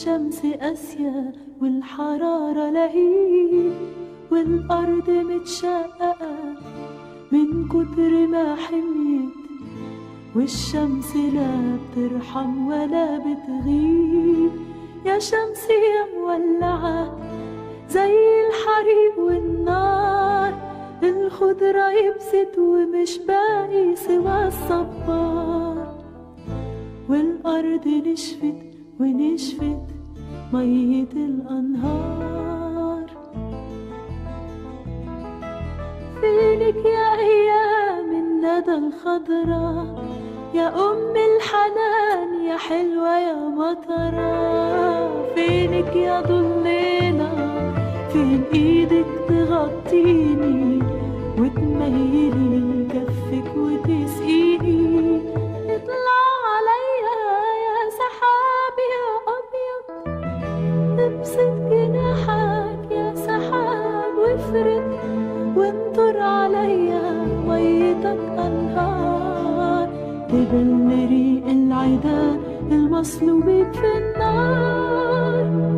الشمس قاسية والحرارة لهيب والأرض متشققة من كتر ما حميت والشمس لا بترحم ولا بتغيب يا شمس يا مولعة زي الحريق والنار الخضرة يبست ومش باقي سوى الصبار والأرض نشفت ونشفت مية الأنهار فينك يا أيام الندى الخضرا يا أم الحنان يا حلوة يا مطرة فينك يا ضليلة فين إيدك تغطيني وتميلي كفك وتسقيني اطلع عليا يا سحاب يا أبيض ابسط جناحك يا سحاب وافرد وانطر عليا ميتك أنهار تبل ريق العدا المصلوبين في النار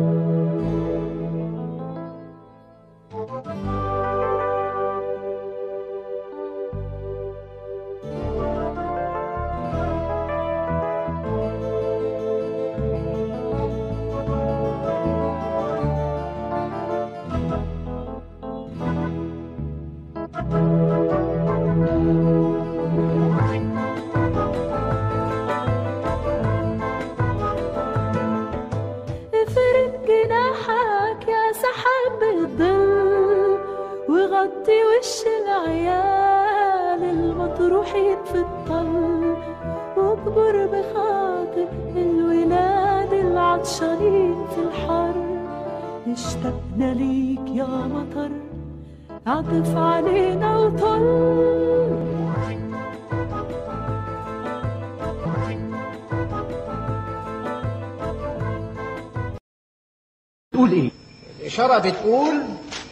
افرد جناحك يا سحاب الظل وغطي وش العيال المطروحين في الطل واكبر بخاطر الولاد العطشانين في الحر اشتقنا ليك يا مطر عطف علينا وطل تقول ايه الإشارة بتقول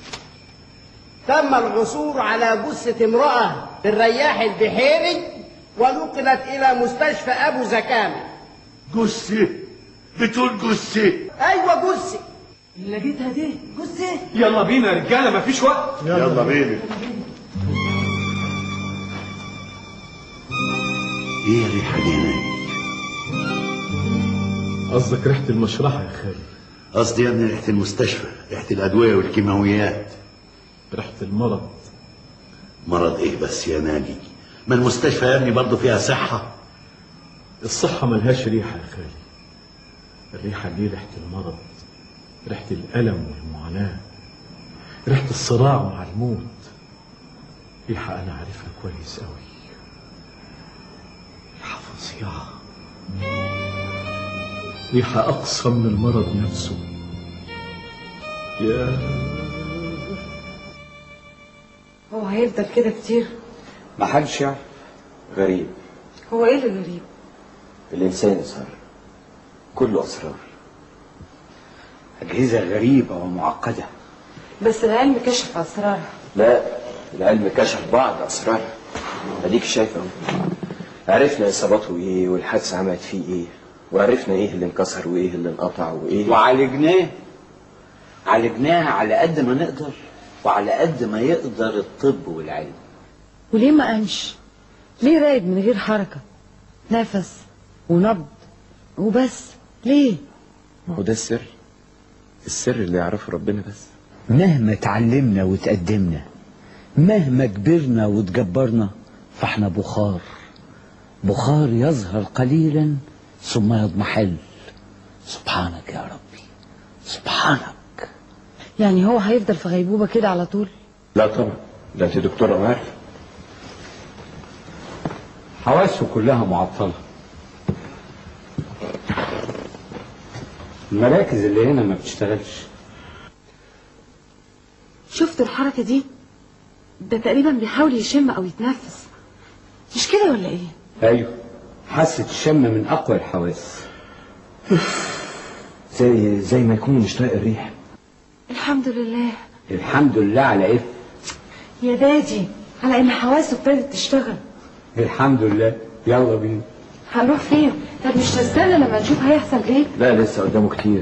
تم العثور على جثة امرأة بالرياح البحيري ونقلت إلى مستشفى أبو زكامة جثة بتقول جثة أيوة جثة اللي لقيتها دي جثة يلا بينا يا رجاله مفيش وقت يلا بينا ايه الريحة دي هناك؟ قصدك ريحة المشرحة يا خالد قصدي يا ابني ريحة المستشفى ريحة الأدوية والكيماويات ريحة المرض مرض ايه بس يا ناجي ما المستشفى يا ابني برضه فيها صحة الصحة ملهاش ريحة يا خالد الريحة دي ريحة المرض ريحة الألم والمعاناة ريحة الصراع مع الموت ريحة أنا عارفها كويس أوي ريحة فظيعة ريحة أقصى من المرض نفسه يا هو هيفضل كده كتير ما حدش يعرف غريب هو ايه اللي غريب الإنسان صار كله أسرار أجهزة غريبة ومعقدة بس العلم كشف اسرارها لا العلم كشف بعض أسرارها أديك شايفة أهو. عرفنا إصاباته إيه والحادثة عملت فيه إيه وعرفنا إيه اللي انكسر وإيه اللي انقطع وإيه وعالجناه عالجناه على قد ما نقدر وعلى قد ما يقدر الطب والعلم وليه ما قامش ليه راقد من غير حركة نفس ونبض وبس ليه ما هو ده السر السر اللي يعرفه ربنا بس مهما اتعلمنا وتقدمنا مهما كبرنا وتجبرنا فاحنا بخار بخار يظهر قليلا ثم يضمحل سبحانك يا ربي سبحانك يعني هو هيفضل في غيبوبة كده على طول لا طبعا ده أنت دكتورة وعارفة حواسه كلها معطلة المراكز اللي هنا ما بتشتغلش شفت الحركة دي ده تقريبا بيحاول يشم او يتنفس مش كده ولا ايه ايوه حاسة الشم من اقوى الحواس زي زي ما يكون مش طايق الريح الحمد لله الحمد لله على ايه يا دادي على ان حواسه ابتدت تشتغل الحمد لله يلا بينا هنروح فين طب مش نستنى لما نشوف هيحصل ايه لا لسه قدامه كتير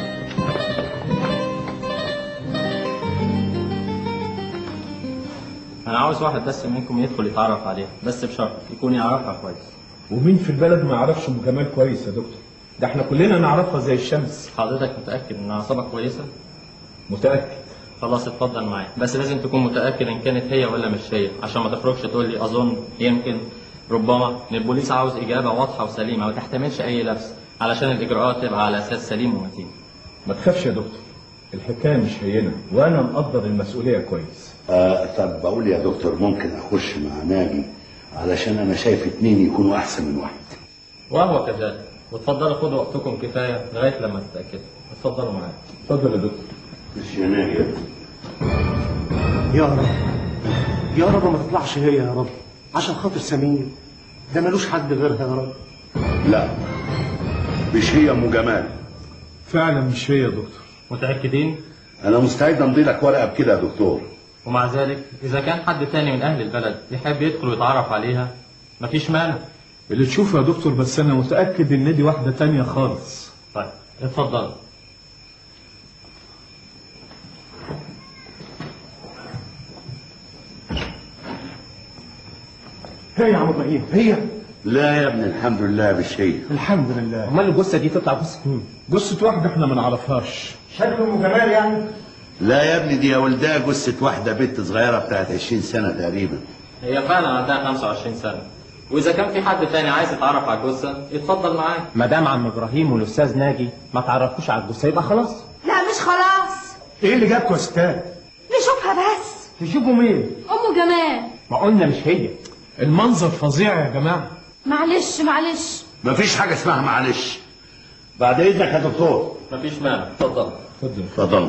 انا عاوز واحد بس منكم يدخل يتعرف عليها بس بشرط يكون يعرفها كويس ومين في البلد ما يعرفش ام جمال كويس يا دكتور ده احنا كلنا نعرفها زي الشمس حضرتك متاكد ان اعصابك كويسه متاكد خلاص اتفضل معايا بس لازم تكون متاكد ان كانت هي ولا مش هي عشان ما تخرجش تقول لي اظن يمكن ربما ان البوليس عاوز اجابه واضحه وسليمه ما تحتملش اي لبس علشان الاجراءات تبقى على اساس سليم ومتين ما تخافش يا دكتور الحكايه مش هينه وانا مقدر المسؤوليه كويس آه طب بقول يا دكتور ممكن اخش مع ناجي علشان انا شايف اتنين يكونوا احسن من واحد وهو كذلك وتفضلوا خدوا وقتكم كفايه لغايه لما تتاكدوا اتفضلوا معايا اتفضل يا دكتور مش يا ناجي يا رب يا رب ما تطلعش هي يا رب عشان خاطر سمير ده ملوش حد غيرها يا رب لا مش هي ام جمال فعلا مش هي يا دكتور متاكدين انا مستعد امضي لك ورقه بكده يا دكتور ومع ذلك اذا كان حد تاني من اهل البلد يحب يدخل ويتعرف عليها مفيش مانع اللي تشوفه يا دكتور بس انا متاكد ان دي واحده تانية خالص طيب اتفضلوا هي يا عم ابراهيم هي لا يا ابني الحمد لله مش هي الحمد لله امال الجثه دي تطلع جثه مين؟ جثه واحده احنا ما نعرفهاش شكل ام جمال يعني لا يا ابني دي يا ولدها جثه واحده بنت صغيره بتاعت 20 سنه تقريبا هي فعلا عندها 25 سنه واذا كان في حد تاني عايز يتعرف على الجثه يتفضل معايا ما دام عم ابراهيم والاستاذ ناجي ما تعرفوش على الجثه يبقى خلاص لا مش خلاص ايه اللي جابكوا يا ستات نشوفها بس تشوفوا مين؟ أم جمال ما قلنا مش هي المنظر فظيع يا جماعه معلش معلش مفيش حاجه اسمها معلش بعد اذنك يا دكتور مفيش مانع اتفضل اتفضل اتفضل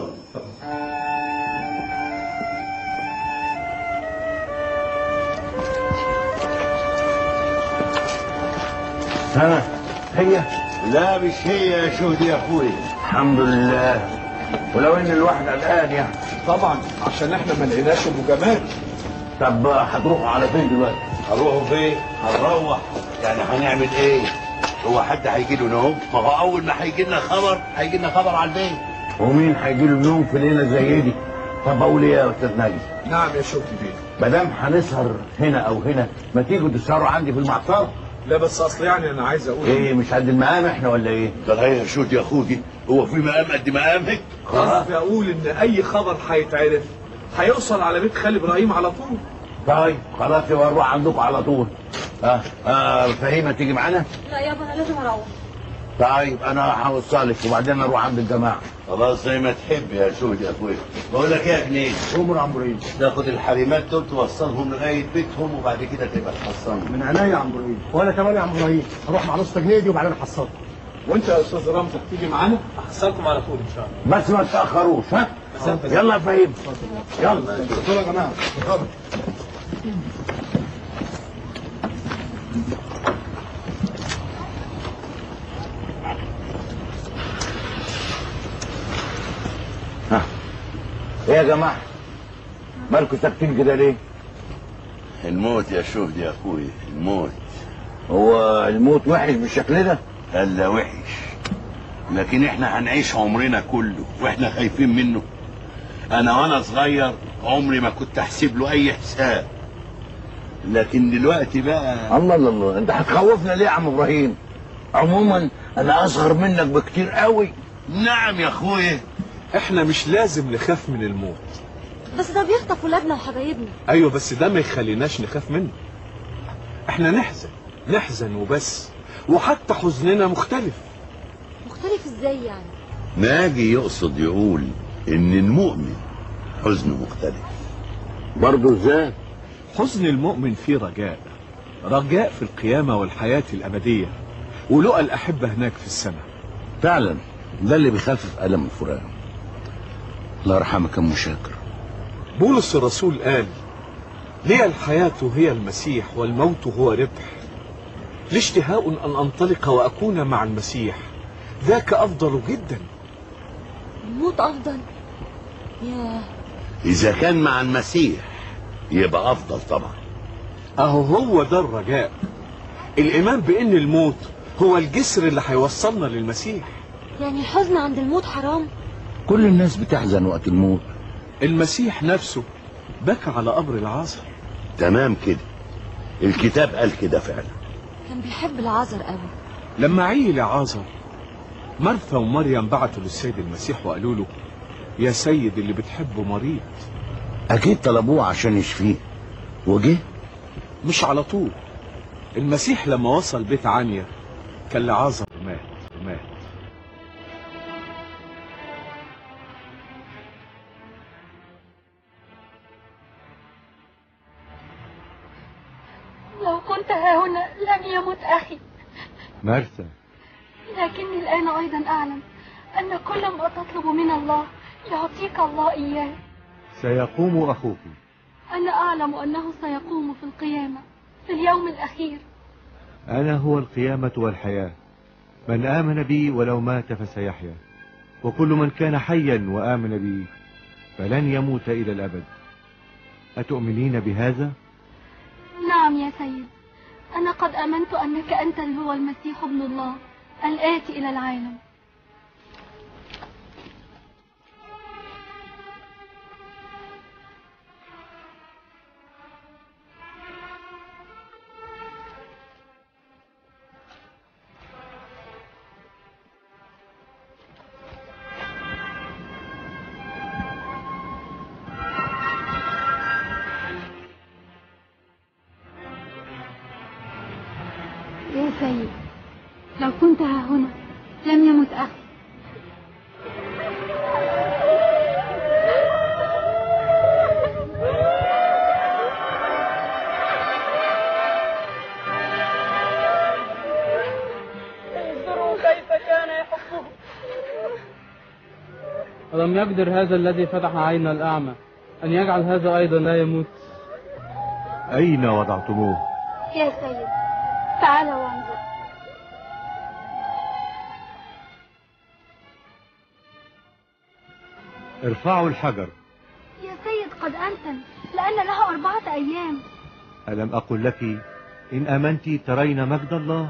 ها هي لا مش هي يا شهدي يا اخوي الحمد لله ولو ان الواحد قلقان يعني طبعا عشان احنا ما لقيناش ام جمال طب هتروحوا على فين دلوقتي؟ هنروحوا فين؟ هنروح يعني هنعمل ايه؟ هو حد هيجي له نوم؟ ما هو اول ما هيجي لنا خبر هيجي لنا خبر على البيت ومين هيجي له نوم في ليله زي دي؟ طب اقول ايه يا استاذ ناجي؟ نعم يا شوقي بيه ما دام هنسهر هنا او هنا ما تيجوا تسهروا عندي في المعصره لا بس اصل يعني انا عايز اقول ايه مش قد المقام احنا ولا ايه؟ ده هي يا شهدي يا اخوي هو في مقام قد مقامك؟ قصدي اقول ان اي خبر هيتعرف هيوصل على بيت خالي ابراهيم على طول طيب خلاص يبقى نروح عندكم على طول ها آه فهيمه تيجي معانا؟ لا يابا أنا لازم أروح طيب انا هوصلك وبعدين اروح عند الجماعه خلاص زي ما تحب يا شهدي يا اخوي بقول لك ايه يا جنيه عمر عمرين تاخد الحريمات دول توصلهم لغايه بيتهم وبعد كده تبقى تحصلهم من عينيا يا عم ابراهيم وانا كمان يا عم ابراهيم هروح مع نص جنيه دي وبعدين احصلك وانت يا استاذ رمزي تيجي معانا احصلكم على طول ان شاء الله بس ما تاخروش ها يلا يا فهيم يلا اتفضلوا يا جماعه اتفضلوا ها ايه يا جماعه مالكم ساكتين كده ليه الموت يا شهدي يا اخوي الموت هو الموت وحش بالشكل ده الا وحش لكن احنا هنعيش عمرنا كله واحنا خايفين منه انا وانا صغير عمري ما كنت احسب له اي حساب لكن دلوقتي بقى الله الله الله انت هتخوفنا ليه يا عم ابراهيم عموما انا اصغر منك بكتير قوي نعم يا اخويا احنا مش لازم نخاف من الموت بس ده بيخطف ولادنا وحبايبنا ايوه بس ده ما يخليناش نخاف منه احنا نحزن نحزن وبس وحتى حزننا مختلف مختلف ازاي يعني ناجي يقصد يقول ان المؤمن حزنه مختلف برضه ازاي حزن المؤمن فيه رجاء رجاء في القيامة والحياة الأبدية ولقى الأحبة هناك في السماء فعلا ده اللي بيخفف الم الفراق الله يرحمك يا ام شاكر بولس الرسول قال لي الحياة هي المسيح والموت هو ربح لي اشتهاء أن أنطلق وأكون مع المسيح ذاك أفضل جدا الموت أفضل ياه اذا كان مع المسيح يبقى افضل طبعا أهو هو ده الرجاء الإيمان بإن الموت هو الجسر اللي هيوصلنا للمسيح يعني الحزن عند الموت حرام كل الناس بتحزن وقت الموت المسيح نفسه بكى على قبر العازر تمام كده الكتاب قال كده فعلا كان بيحب العذر قوي لما عيل عازر مرثا ومريم بعتوا للسيد المسيح وقالوا له يا سيد اللي بتحبه مريض اكيد طلبوه عشان يشفيه وجه مش على طول المسيح لما وصل بيت عنيا كان لعازر مات مات لو كنت ها هنا لم يمت أخي مرثا لكني الآن أيضا أعلم أن كل ما تطلب من الله يعطيك الله إياه سيقوم أخوك أنا أعلم أنه سيقوم في القيامة في اليوم الأخير أنا هو القيامة والحياة من آمن بي ولو مات فسيحيا وكل من كان حيا وآمن بي فلن يموت إلى الأبد أتؤمنين بهذا؟ نعم يا سيد أنا قد آمنت أنك أنت اللي هو المسيح ابن الله الآتي إلى العالم يا سيد لو كنت ها هنا لم يمت أخي انظروا كيف كان يحبه ألم يقدر هذا الذي فتح عين الأعمى أن يجعل هذا أيضا لا يموت أين وضعتموه؟ يا سيد تعال وانظر ارفعوا الحجر يا سيد قد أنتن لأن له أربعة أيام ألم أقل لك إن آمنت ترين مجد الله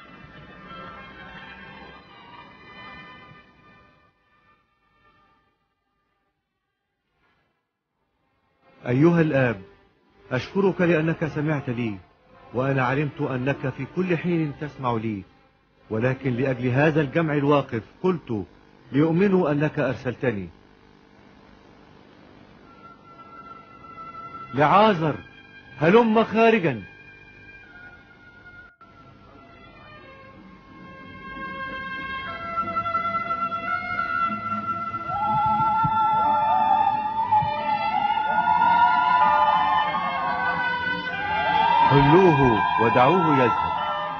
أيها الآب أشكرك لأنك سمعت لي وأنا علمت أنك في كل حين تسمع لي ولكن لأجل هذا الجمع الواقف قلت ليؤمنوا أنك أرسلتني لعازر هلم خارجا حلوه ودعوه يذهب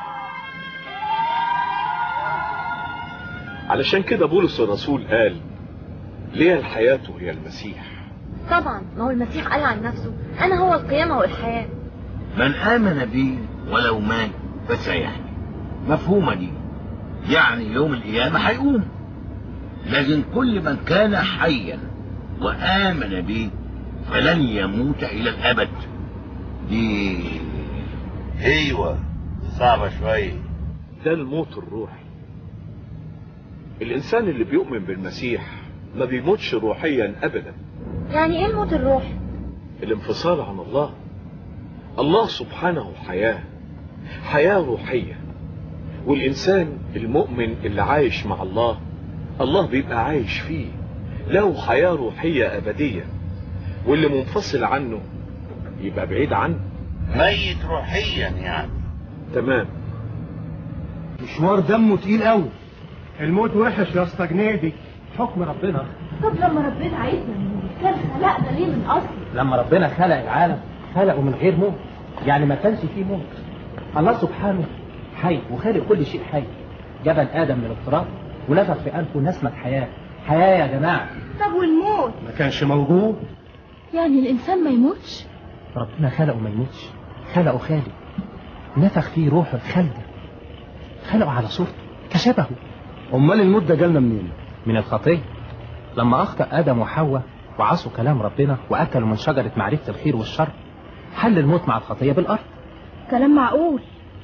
علشان كده بولس الرسول قال ليه الحياة هي المسيح طبعا ما هو المسيح قال عن نفسه انا هو القيامة والحياة من آمن بي ولو مات فسيحيا مفهومة دي يعني يوم القيامة هيقوم لكن كل من كان حيا وآمن بي فلن يموت إلى الأبد دي ايوه صعبة شوية ده الموت الروحي الإنسان اللي بيؤمن بالمسيح ما بيموتش روحيا أبدا يعني ايه الموت الروحي الانفصال عن الله الله سبحانه حياة حياة روحية والإنسان المؤمن اللي عايش مع الله الله بيبقى عايش فيه له حياة روحية أبدية واللي منفصل عنه يبقى بعيد عنه ميت روحيا يعني تمام مشوار دمه تقيل قوي الموت وحش يا اسطى جنيدي حكم ربنا طب لما ربنا عايزنا نموت كان خلقنا ليه من أصل لما ربنا خلق العالم خلقه من غير موت يعني ما كانش فيه موت الله سبحانه حي وخالق كل شيء حي جبل آدم من التراب ونفخ في أنفه نسمة حياة حياة يا جماعة طب والموت ما كانش موجود يعني الإنسان ما يموتش ربنا خلقه ما يموتش خلقه خالق نفخ فيه روحه الخالدة خلقه على صورته كشبهه امال الموت ده جالنا منين من الخطية لما أخطأ آدم وحواء وعصوا كلام ربنا وأكلوا من شجرة معرفة الخير والشر حل الموت مع الخطية بالأرض كلام معقول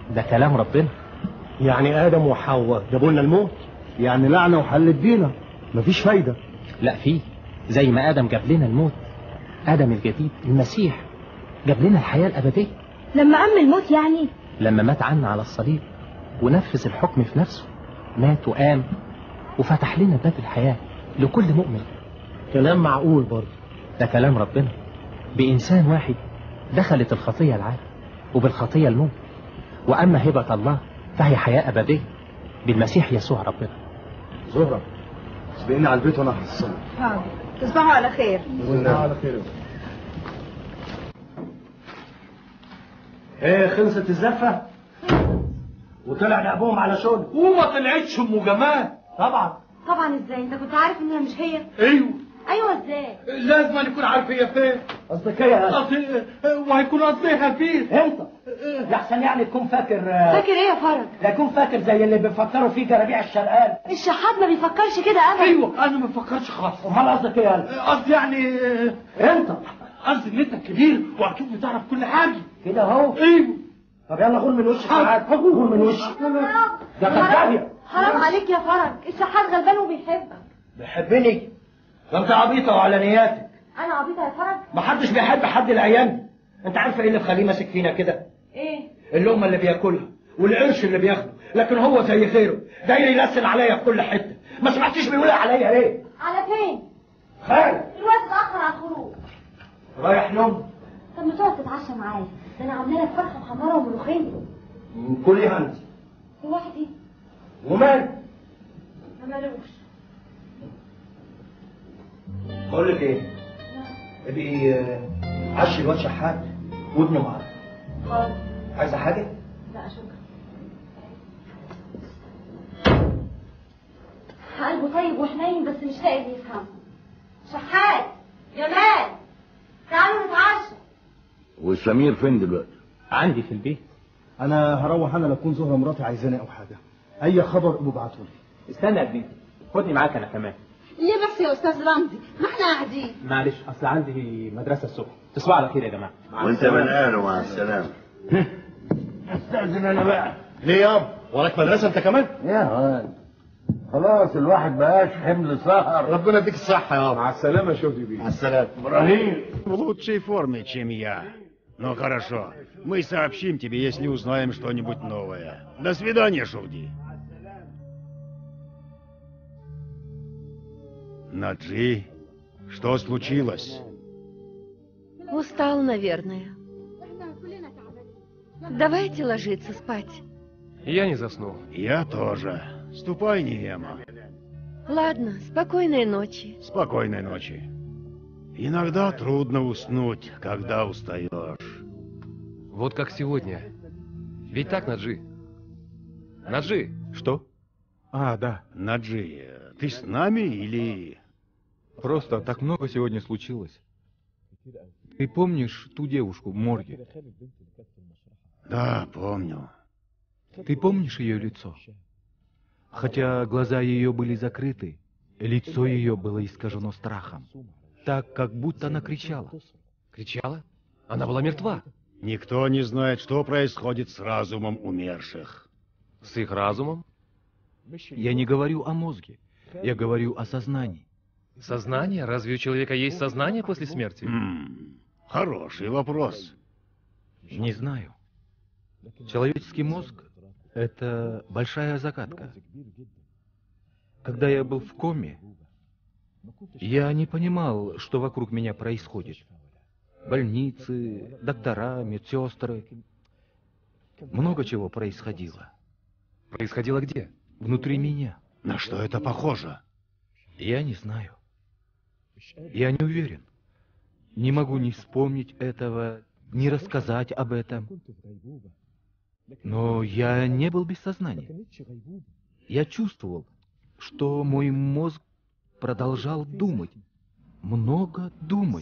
ده كلام ربنا يعني ادم وحواء جابوا لنا الموت يعني لعنه وحلت بينا مفيش فايده لا فيه زي ما ادم جاب لنا الموت ادم الجديد المسيح جاب لنا الحياه الابديه لما أم الموت يعني لما مات عنا على الصليب ونفذ الحكم في نفسه مات وقام وفتح لنا باب الحياه لكل مؤمن كلام معقول برضه ده كلام ربنا بإنسان واحد دخلت الخطية العالم وبالخطية الموت وأما هبة الله فهي حياة أبدية بالمسيح يسوع ربنا زهرة سبقني على البيت وانا هحصل حاضر تصبحوا على خير على خير ايه خلصت الزفة وطلع لأبوهم على شغل وما طلعتش ام جمال طبعا طبعا ازاي انت كنت عارف انها مش هي ايوه ايوه ازاي لازم أن يكون عارف هي فين قصدك ايه يا قصدي وهيكون قصديها فين انت يحسن يعني تكون فاكر فاكر ايه يا فرج لا يكون فاكر زي اللي بيفكروا فيه جرابيع الشرقان الشحات ما بيفكرش كده ابدا ايوه انا ما بفكرش خالص امال قصدك ايه يا قصدي يعني انت قصدي ان انت كبير واكيد بتعرف كل حاجه كده اهو ايوه طب يلا غور من وشك تعال غور من وشك ده كدابية حرام عليك يا فرج الشحات غلبان وبيحبك بيحبني ده انت عبيطة وعلى نياتك انا عبيطه يا فرج محدش بيحب حد الايام دي انت عارفه ايه اللي مخليه ماسك فينا كده ايه اللقمه اللي بياكلها والقرش اللي بياخده لكن هو زي غيره داير يلسن عليا في كل حته ما سمعتيش بيقول عليا ليه على فين خير الوقت اتاخر على الخروج رايح نوم طب ما تقعد تتعشى معايا ده انا عامله لك فرخه محمره وملوخيه كلي انت لوحدي ومال ما مالوش بقول لك ايه ابقي آه، عشي الواد شحات وابنه معاك حاضر عايزه حاجه لا شكرا قلبه طيب وحنين بس مش لاقي اللي يفهمه شحات جمال تعالوا نتعشى وسمير فين دلوقتي عندي في البيت انا هروح انا لكون زهره مراتي عايزاني او حاجه اي خبر ابقوا ابعتوا لي استنى يا بنتي خدني معاك أنا كمان ليه بس يا استاذ رمزي ما احنا قاعدين معلش أصل عندي مدرسة الصبح تصبحوا على خير يا جماعة وانت من اهله مع السلامه استاذن انا بقى ليه يابا وراك مدرسه انت كمان يا واد خلاص الواحد بقاش حمل سهر ربنا يديك الصحه يابا مع السلامه شوفي بيه مع السلامه ابراهيم В лучшей форме, чем я. Ну хорошо, мы сообщим тебе, если узнаем что-нибудь новое. До свидания, Шурди. Наджи, что случилось? Устал, наверное. Давайте ложиться спать. Я не заснул. Я тоже. Ступай, Ниема. Ладно, спокойной ночи. Спокойной ночи. Иногда трудно уснуть, когда устаешь. Вот как сегодня. Ведь так, Наджи? Наджи! Что? А, да. Наджи, ты с нами или... Просто так много сегодня случилось. Ты помнишь ту девушку в морге? Да, помню. Ты помнишь ее лицо? Хотя глаза ее были закрыты, лицо ее было искажено страхом. Так, как будто она кричала. Кричала? Она была мертва. Никто не знает, что происходит с разумом умерших. С их разумом? Я не говорю о мозге. Я говорю о сознании. Сознание? Разве у человека есть сознание после смерти? М, Хороший вопрос. Не знаю. Человеческий мозг — это большая загадка. Когда я был в коме, я не понимал, что вокруг меня происходит. Больницы, доктора, медсестры. Много чего происходило. Происходило где? Внутри меня. На что это похоже? Я не знаю. Я не уверен. Не могу ни вспомнить этого, ни рассказать об этом. Но я не был без сознания. Я чувствовал, что мой мозг продолжал думать. Много думать.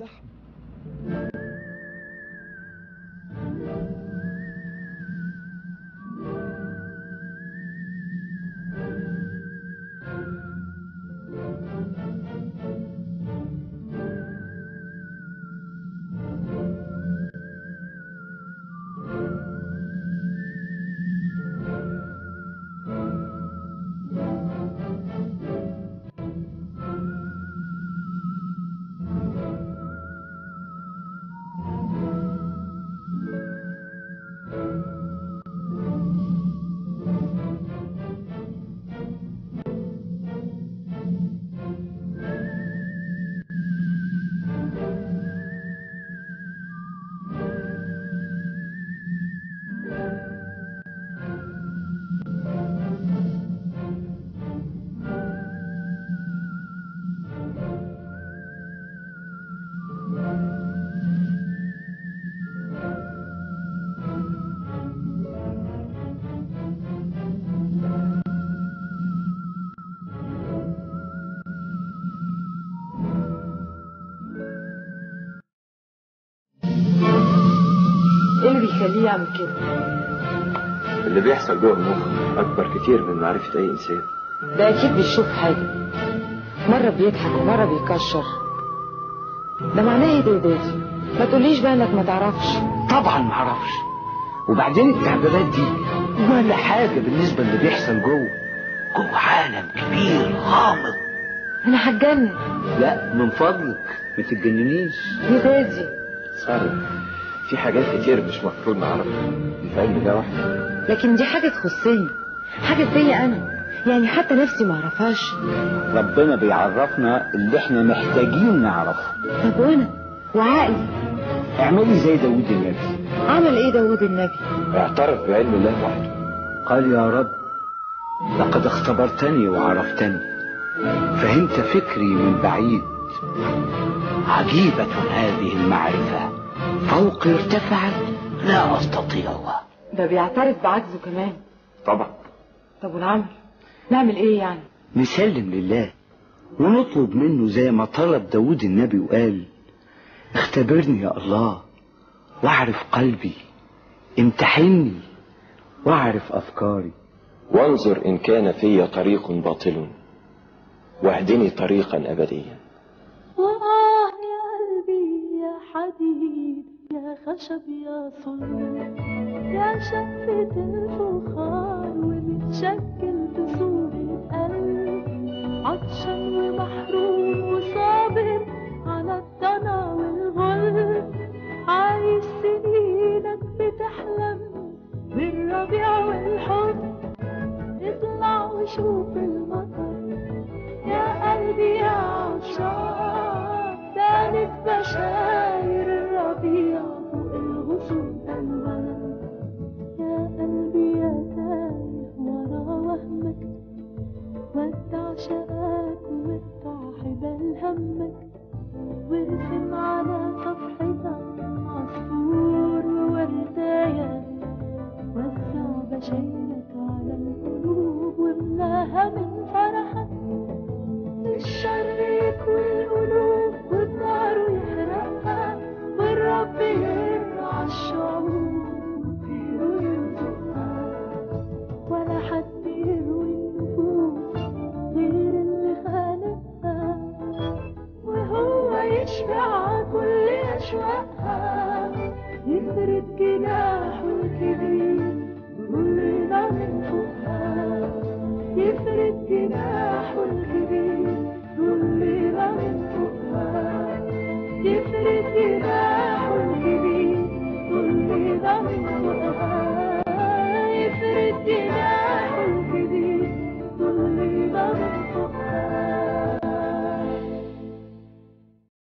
يخليه يعمل كده اللي بيحصل جوه المخ اكبر كتير من معرفه اي انسان ده اكيد بيشوف حاجة مرة بيضحك ومرة بيكشر ده معناه ايه ده يا دادي ما تقوليش بقى انك ما تعرفش طبعا ما اعرفش وبعدين التعبيرات دي ولا حاجة بالنسبة اللي بيحصل جوه جوه عالم كبير غامض انا هتجنن لا من فضلك ما تتجننيش يا دادي سارة في حاجات كتير مش مفروض نعرفها العلم ده واحد لكن دي حاجة تخصني حاجة فيا انا يعني حتى نفسي ما اعرفهاش ربنا بيعرفنا اللي احنا محتاجين نعرفه طب وانا وعقلي اعملي زي داود النبي عمل ايه داود النبي اعترف بعلم الله وحده قال يا رب لقد اختبرتني وعرفتني فهمت فكري من بعيد عجيبة هذه المعرفة فوقي ارتفعت لا أستطيعها ده بيعترف بعجزه كمان طبعا طب والعمل نعمل ايه يعني نسلم لله ونطلب منه زي ما طلب داود النبي وقال اختبرني يا الله واعرف قلبي امتحني واعرف أفكاري وانظر إن كان في طريق باطل واهدني طريقا أبديا وآه يا قلبي يا حديد يا خشب يا صلب يا شفة الفخار ومتشكل بصورة قلب عطشان ومحروم وصابر على الضنا والغل عايش سنينك بتحلم بالربيع والحب اطلع وشوف المطر يا قلبي يا عطشان بانت بشاير الربيع فوق الغصون ألوان يا قلبي يا تايه ورا وهمك ودع شقاك وقطع حبال همك وارسم على صفحتك عصفور وورداية وسع بشايرك على القلوب واملاها من فرحك الشر يكوي القلوب والنار يحرقها والرب يرعى الشعوب وطيره يرزقها ولا حد يروي النفوس غير اللي خالقها وهو يشبع كل أشواقها يفرد جناحه الكبير ويطلع من فوقها يفرد جناحه الكبير ويطلع من فوقها يفرد جناحه